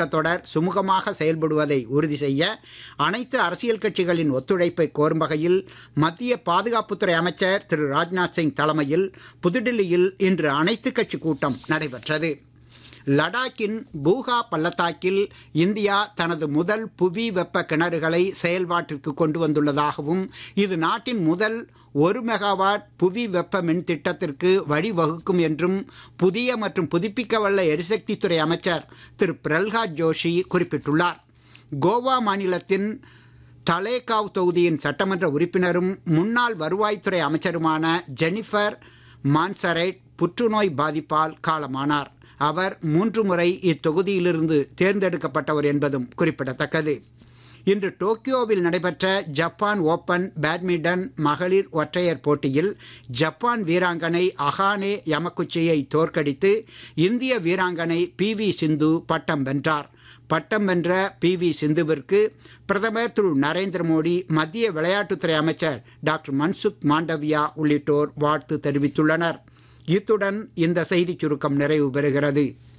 கூட்டத்தொடர் சுமூகமாக செயல்படுவதை உறுதி செய்ய அனைத்து அரசியல் கட்சிகளின் ஒத்துழைப்பை கோரும் வகையில் மத்திய பாதுகாப்புத்துறை அமைச்சர் திரு ராஜ்நாத் சிங் தலைமையில் புதுடில்லியில் இன்று அனைத்து கட்சி கூட்டம் நடைபெற்றது லடாக்கின் பூகா பள்ளத்தாக்கில் இந்தியா தனது முதல் புவி வெப்ப கிணறுகளை செயல்பாட்டிற்கு கொண்டு வந்துள்ளதாகவும் இது நாட்டின் முதல் ஒரு மெகாவாட் புவி வெப்ப மின் திட்டத்திற்கு வழிவகுக்கும் என்றும் புதிய மற்றும் புதுப்பிக்கவல்ல எரிசக்தித்துறை அமைச்சர் திரு பிரல்ஹாத் ஜோஷி குறிப்பிட்டுள்ளார் கோவா மாநிலத்தின் தலேகாவ் தொகுதியின் சட்டமன்ற உறுப்பினரும் முன்னாள் வருவாய்த்துறை அமைச்சருமான ஜெனிஃபர் மான்சரைட் புற்றுநோய் பாதிப்பால் காலமானார் அவர் மூன்று முறை இத்தொகுதியிலிருந்து தேர்ந்தெடுக்கப்பட்டவர் என்பதும் குறிப்பிடத்தக்கது இன்று டோக்கியோவில் நடைபெற்ற ஜப்பான் ஓபன் பேட்மிண்டன் மகளிர் ஒற்றையர் போட்டியில் ஜப்பான் வீராங்கனை அகானே யமகுச்சியை தோற்கடித்து இந்திய வீராங்கனை பி வி சிந்து பட்டம் வென்றார் பட்டம் வென்ற பி வி சிந்துவிற்கு பிரதமர் திரு நரேந்திர மோடி மத்திய விளையாட்டுத்துறை அமைச்சர் டாக்டர் மன்சுக் மாண்டவியா உள்ளிட்டோர் வாழ்த்து தெரிவித்துள்ளனர் இத்துடன் இந்த செய்திச் சுருக்கம் நிறைவு பெறுகிறது